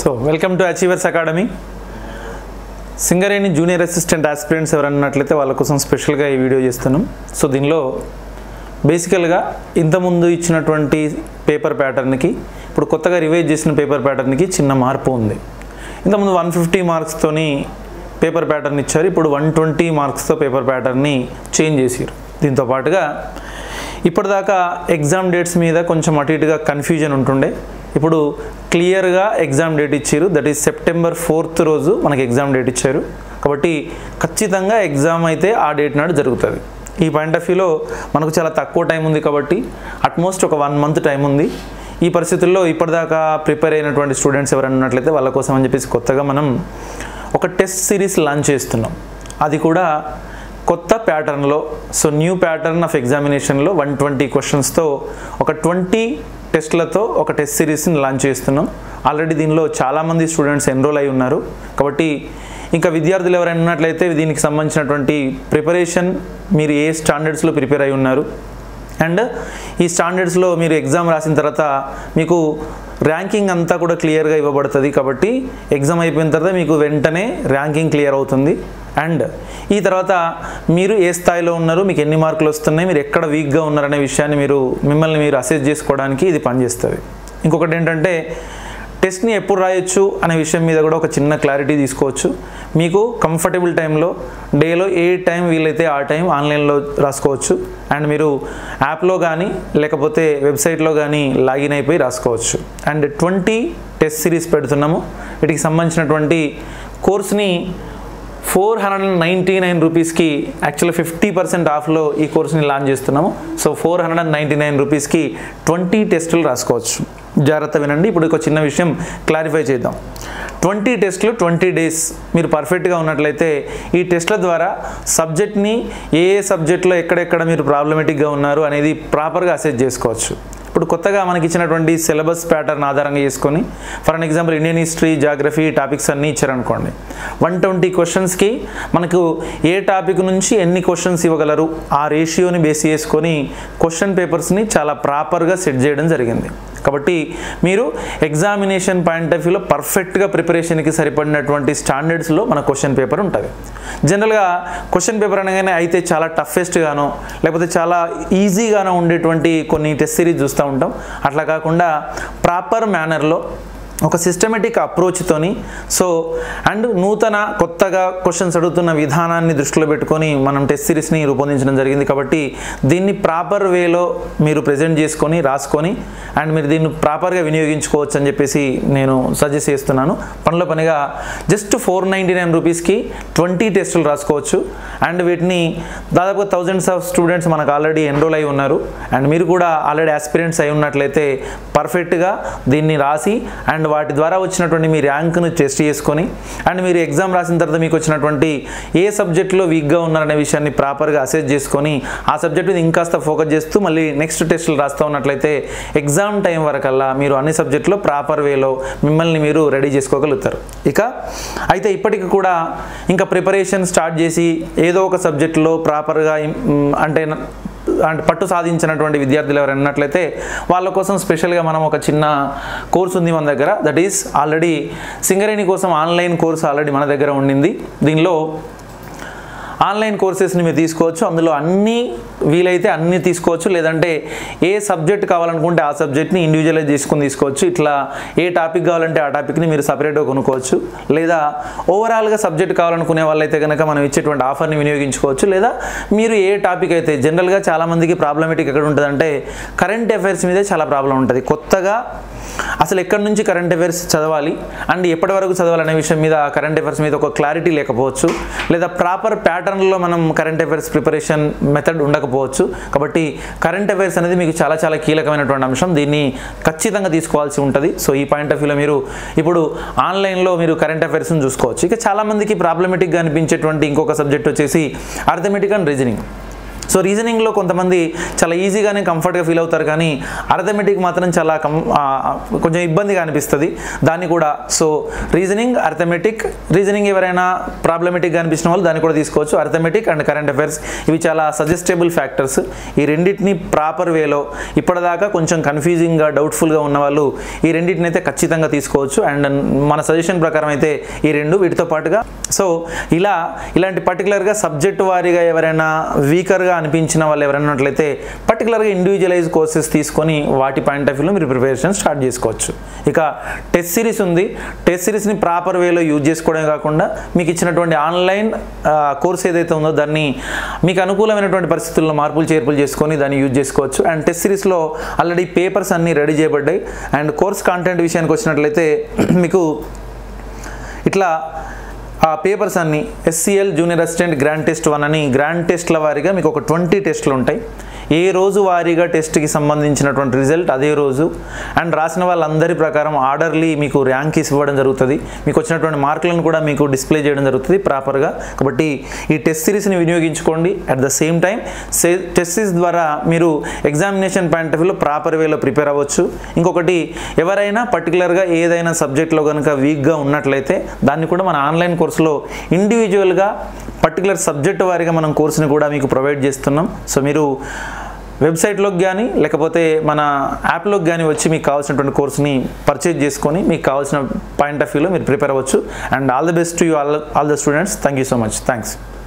so welcome to achievers academy Singareni junior assistant aspirants ఎవరన్నా ఉన్నట్లయితే వాళ్ళ కోసం స్పెషల్గా ఈ వీడియో చేస్తున్నాం సో దీనిలో బేసికల్గా ఇంతకుముందు ఇచ్చినటువంటి పేపర్ ప్యాటర్న్కి ఇప్పుడు కొత్తగా రివైజ్ చేసిన పేపర్ ప్యాటర్న్కి చిన్న మార్పు ఉంది ఇంతకుముందు వన్ ఫిఫ్టీ మార్క్స్తోని పేపర్ ప్యాటర్న్ ఇచ్చారు ఇప్పుడు వన్ ట్వంటీ మార్క్స్తో పేపర్ ప్యాటర్న్ని చేంజ్ చేసారు దీంతో పాటుగా ఇప్పటిదాకా ఎగ్జామ్ డేట్స్ మీద కొంచెం అటు ఇటుగా కన్ఫ్యూజన్ ఉంటుండే ఇప్పుడు క్లియర్గా ఎగ్జామ్ డేట్ ఇచ్చారు దట్ ఈస్ సెప్టెంబర్ ఫోర్త్ రోజు మనకి ఎగ్జామ్ డేట్ ఇచ్చారు కాబట్టి ఖచ్చితంగా ఎగ్జామ్ అయితే ఆ డేట్ నాడు జరుగుతుంది ఈ పాయింట్ ఆఫ్ వ్యూలో మనకు చాలా తక్కువ టైం ఉంది కాబట్టి అట్మోస్ట్ ఒక వన్ మంత్ టైం ఉంది ఈ పరిస్థితుల్లో ఇప్పటిదాకా ప్రిపేర్ అయినటువంటి స్టూడెంట్స్ ఎవరైనా ఉన్నట్లయితే వాళ్ళ కోసం అని చెప్పేసి కొత్తగా మనం ఒక టెస్ట్ సిరీస్ లాంచ్ చేస్తున్నాం అది కూడా కొత్త ప్యాటర్న్లో సో న్యూ ప్యాటర్న్ ఆఫ్ ఎగ్జామినేషన్లో వన్ ట్వంటీ క్వశ్చన్స్తో ఒక ట్వంటీ టెస్ట్లతో ఒక టెస్ట్ సిరీస్ని లాంచ్ చేస్తున్నాం ఆల్రెడీ దీనిలో చాలామంది స్టూడెంట్స్ ఎన్రోల్ అయి ఉన్నారు కాబట్టి ఇంకా విద్యార్థులు ఎవరైనా ఉన్నట్లయితే దీనికి సంబంధించినటువంటి ప్రిపరేషన్ మీరు ఏ స్టాండర్డ్స్లో ప్రిపేర్ అయి ఉన్నారు అండ్ ఈ స్టాండర్డ్స్లో మీరు ఎగ్జామ్ రాసిన తర్వాత మీకు ర్యాంకింగ్ అంతా కూడా క్లియర్గా ఇవ్వబడుతుంది కాబట్టి ఎగ్జామ్ అయిపోయిన తర్వాత మీకు వెంటనే ర్యాంకింగ్ క్లియర్ అవుతుంది అండ్ ఈ తర్వాత మీరు ఏ స్థాయిలో ఉన్నారు మీకు ఎన్ని మార్కులు వస్తున్నాయి మీరు ఎక్కడ వీక్గా ఉన్నారనే విషయాన్ని మీరు మిమ్మల్ని మీరు అసెస్ చేసుకోవడానికి ఇది పనిచేస్తుంది ఇంకొకటి ఏంటంటే టెస్ట్ని ఎప్పుడు రాయొచ్చు అనే విషయం మీద కూడా ఒక చిన్న క్లారిటీ తీసుకోవచ్చు మీకు కంఫర్టబుల్ టైంలో డేలో ఏ టైం వీలైతే ఆ టైం ఆన్లైన్లో రాసుకోవచ్చు అండ్ మీరు యాప్లో కానీ లేకపోతే వెబ్సైట్లో కానీ లాగిన్ అయిపోయి రాసుకోవచ్చు అండ్ ట్వంటీ టెస్ట్ సిరీస్ పెడుతున్నాము వీటికి సంబంధించినటువంటి కోర్స్ని four hundred and ninety nine రూపీస్కి యాక్చువల్లీ ఫిఫ్టీ పర్సెంట్ ఆఫ్లో ఈ కోర్స్ని లాంచ్ చేస్తున్నాము so four hundred and ninety nine రూపీస్కి ట్వంటీ టెస్టులు రాసుకోవచ్చు జాగ్రత్త వినండి ఇప్పుడు ఒక చిన్న విషయం క్లారిఫై చేద్దాం ట్వంటీ టెస్ట్లు ట్వంటీ డేస్ మీరు పర్ఫెక్ట్గా ఉన్నట్లయితే ఈ టెస్ట్ల ద్వారా సబ్జెక్ట్ని ఏ ఏ సబ్జెక్ట్లో ఎక్కడెక్కడ మీరు ప్రాబ్లమేటిక్గా ఉన్నారు అనేది ప్రాపర్గా అసెస్ చేసుకోవచ్చు ఇప్పుడు కొత్తగా మనకి ఇచ్చినటువంటి సిలబస్ ప్యాటర్న్ ఆధారంగా చేసుకొని for an example Indian history geography topics అన్నీ ఇచ్చారనుకోండి వన్ ట్వంటీ క్వశ్చన్స్కి మనకు ఏ టాపిక్ నుంచి ఎన్ని క్వశ్చన్స్ ఇవ్వగలరు ఆ రేషియోని బేస్ చేసుకొని క్వశ్చన్ పేపర్స్ని చాలా ప్రాపర్గా సెట్ చేయడం జరిగింది కాబట్టి మీరు ఎగ్జామినేషన్ పాయింట్ ఆఫ్ వ్యూలో పర్ఫెక్ట్గా ప్రిపరేషన్కి సరిపడినటువంటి స్టాండర్డ్స్లో మన క్వశ్చన్ పేపర్ ఉంటుంది జనరల్గా క్వశ్చన్ పేపర్ అనగానే అయితే చాలా టఫెస్ట్గానో లేకపోతే చాలా ఈజీగానో ఉండేటువంటి కొన్ని టెస్ట్ సిరీస్ చూస్తూ ఉంటాం అట్లా కాకుండా ప్రాపర్ మేనర్లో ఒక సిస్టమేటిక్ అప్రోచ్తోని సో అండ్ నూతన కొత్తగా క్వశ్చన్స్ అడుగుతున్న విధానాన్ని దృష్టిలో పెట్టుకొని మనం టెస్ట్ సిరీస్ని రూపొందించడం జరిగింది కాబట్టి దీన్ని ప్రాపర్ వేలో మీరు ప్రజెంట్ చేసుకొని రాసుకొని అండ్ మీరు దీన్ని ప్రాపర్గా వినియోగించుకోవచ్చు అని చెప్పేసి నేను సజెస్ట్ చేస్తున్నాను పనిలో పనిగా జస్ట్ ఫోర్ నైంటీ నైన్ రూపీస్కి ట్వంటీ టెస్టులు రాసుకోవచ్చు అండ్ వీటిని దాదాపు థౌజండ్స్ ఆఫ్ స్టూడెంట్స్ మనకు ఆల్రెడీ ఎన్రోల్ అయి ఉన్నారు అండ్ మీరు కూడా ఆల్రెడీ ఆస్పిరెంట్స్ అయి ఉన్నట్లయితే పర్ఫెక్ట్గా దీన్ని రాసి అండ్ వాటి ద్వారా వచ్చినటువంటి మీ ర్యాంక్ను టెస్ట్ చేసుకొని అండ్ మీరు ఎగ్జామ్ రాసిన తర్వాత మీకు వచ్చినటువంటి ఏ సబ్జెక్ట్లో వీక్గా ఉన్నారనే విషయాన్ని ప్రాపర్గా అసెస్ చేసుకొని ఆ సబ్జెక్ట్ మీద ఇంకాస్త ఫోకస్ చేస్తూ మళ్ళీ నెక్స్ట్ టెస్టులు రాస్తూ ఉన్నట్లయితే ఎగ్జామ్ టైం వరకల్లా మీరు అన్ని సబ్జెక్టులో ప్రాపర్ వేలో మిమ్మల్ని మీరు రెడీ చేసుకోగలుగుతారు ఇక అయితే ఇప్పటికి కూడా ఇంకా ప్రిపరేషన్ స్టార్ట్ చేసి ఏదో ఒక సబ్జెక్టులో ప్రాపర్గా అంటే అంటే పట్టు సాధించినటువంటి విద్యార్థులు ఎవరైనా ఉన్నట్లయితే వాళ్ళ కోసం స్పెషల్గా మనం ఒక చిన్న కోర్స్ ఉంది మన దగ్గర దట్ ఈస్ ఆల్రెడీ సింగరేణి కోసం ఆన్లైన్ కోర్స్ ఆల్రెడీ మన దగ్గర ఉండింది దీనిలో ఆన్లైన్ కోర్సెస్ని మీరు తీసుకోవచ్చు అందులో అన్నీ వీలైతే అన్నీ తీసుకోవచ్చు లేదంటే ఏ సబ్జెక్ట్ కావాలనుకుంటే ఆ సబ్జెక్ట్ని ఇండివిజువలైజ్ చేసుకుని తీసుకోవచ్చు ఇట్లా ఏ టాపిక్ కావాలంటే ఆ టాపిక్ని మీరు సపరేట్గా కొనుక్కోవచ్చు లేదా ఓవరాల్గా సబ్జెక్ట్ కావాలనుకునే వాళ్ళైతే కనుక మనం ఇచ్చేటువంటి ఆఫర్ని వినియోగించుకోవచ్చు లేదా మీరు ఏ టాపిక్ అయితే జనరల్గా చాలామందికి ప్రాబ్లమేటిక్ ఎక్కడ ఉంటుందంటే కరెంట్ అఫైర్స్ మీదే చాలా ప్రాబ్లం ఉంటుంది కొత్తగా అసలు ఎక్కడి నుంచి కరెంట్ అఫైర్స్ చదవాలి అండ్ ఎప్పటి వరకు చదవాలనే విషయం మీద కరెంట్ అఫైర్స్ మీద ఒక క్లారిటీ లేకపోవచ్చు లేదా ప్రాపర్ ప్యాటర్న్లో మనం కరెంట్ అఫైర్స్ ప్రిపరేషన్ మెథడ్ ఉండకపోవచ్చు కాబట్టి కరెంట్ అఫైర్స్ అనేది మీకు చాలా చాలా కీలకమైనటువంటి అంశం దీన్ని ఖచ్చితంగా తీసుకోవాల్సి ఉంటుంది సో ఈ పాయింట్ ఆఫ్ వ్యూలో మీరు ఇప్పుడు ఆన్లైన్లో మీరు కరెంట్ అఫైర్స్ని చూసుకోవచ్చు ఇక చాలామందికి ప్రాబ్లమేటిక్గా అనిపించేటువంటి ఇంకొక సబ్జెక్ట్ వచ్చేసి అర్థమెటిక్ అండ్ రీజనింగ్ సో రీజనింగ్లో కొంతమంది చాలా ఈజీగానే కంఫర్ట్గా ఫీల్ అవుతారు కానీ అర్థమెటిక్ మాత్రం చాలా కం ఆ, కొంచెం ఇబ్బందిగా అనిపిస్తుంది దాన్ని కూడా సో రీజనింగ్ అర్థమెటిక్ రీజనింగ్ ఎవరైనా ప్రాబ్లమెటిక్గా అనిపించిన వాళ్ళు దాన్ని కూడా తీసుకోవచ్చు అర్థమెటిక్ అండ్ కరెంట్ అఫైర్స్ ఇవి చాలా సజెస్టబుల్ ఫ్యాక్టర్స్ ఈ రెండింటిని ప్రాపర్ వేలో ఇప్పటిదాకా కొంచెం కన్ఫ్యూజింగ్గా డౌట్ఫుల్గా ఉన్న వాళ్ళు ఈ రెండింటిని అయితే ఖచ్చితంగా తీసుకోవచ్చు అండ్ మన సజెషన్ ప్రకారం అయితే ఈ రెండు వీటితో పాటుగా సో ఇలా ఇలాంటి పర్టికులర్గా సబ్జెక్ట్ వారీగా ఎవరైనా వీకర్గా అనిపించిన వాళ్ళు ఎవరైనా ఉన్నట్లయితే పర్టికులర్గా ఇండివిజువలైజ్ కోర్సెస్ తీసుకొని వాటి పాయింట్ ఆఫ్ వ్యూలో మీరు ప్రిపరేషన్ స్టార్ట్ చేసుకోవచ్చు ఇక టెస్ట్ సిరీస్ ఉంది టెస్ట్ సిరీస్ని ప్రాపర్ వేలో యూజ్ చేసుకోవడమే కాకుండా మీకు ఇచ్చినటువంటి ఆన్లైన్ కోర్స్ ఏదైతే ఉందో దాన్ని మీకు అనుకూలమైనటువంటి పరిస్థితుల్లో మార్పులు చేర్పులు చేసుకొని దాన్ని యూజ్ చేసుకోవచ్చు అండ్ టెస్ట్ సిరీస్లో ఆల్రెడీ పేపర్స్ అన్నీ రెడీ చేయబడ్డాయి అండ్ కోర్స్ కాంటెంట్ విషయానికి వచ్చినట్లయితే మీకు ఇట్లా ఆ పేపర్స్ అన్ని SCL junior assistant grand test one అని గ్రాండ్ టెస్ట్ల వారీగా మీకు ఒక ట్వంటీ టెస్ట్లు ఉంటాయి ఏ రోజు వారీగా టెస్ట్కి సంబంధించినటువంటి రిజల్ట్ అదే రోజు అండ్ రాసిన వాళ్ళందరి ప్రకారం ఆర్డర్లీ మీకు ర్యాంక్ ఇవ్వడం జరుగుతుంది మీకు వచ్చినటువంటి మార్కులను కూడా మీకు డిస్ప్లే చేయడం జరుగుతుంది ప్రాపర్గా కాబట్టి ఈ టెస్ట్ సిరీస్ని వినియోగించుకోండి at the same time test series ద్వారా మీరు ఎగ్జామినేషన్ పాయింట్ ఆఫ్ వ్యూలో ప్రాపర్ వేలో ప్రిపేర్ అవ్వచ్చు ఇంకొకటి ఎవరైనా పర్టికులర్గా ఏదైనా సబ్జెక్ట్లో కనుక వీక్గా ఉన్నట్లయితే దాన్ని కూడా మన ఆన్లైన్ కోర్సులో ఇండివిజువల్గా పర్టికులర్ సబ్జెక్ట్ వారీగా మనం కోర్సుని కూడా మీకు ప్రొవైడ్ చేస్తున్నాం సో మీరు వెబ్సైట్లోకి కానీ లేకపోతే మన యాప్లోకి కానీ వచ్చి మీకు కావాల్సినటువంటి కోర్సుని పర్చేజ్ చేసుకొని మీకు కావాల్సిన పాయింట్ ఆఫ్ వ్యూలో మీరు ప్రిపేర్ అవ్వచ్చు and all the best to you all all the students thank you so much thanks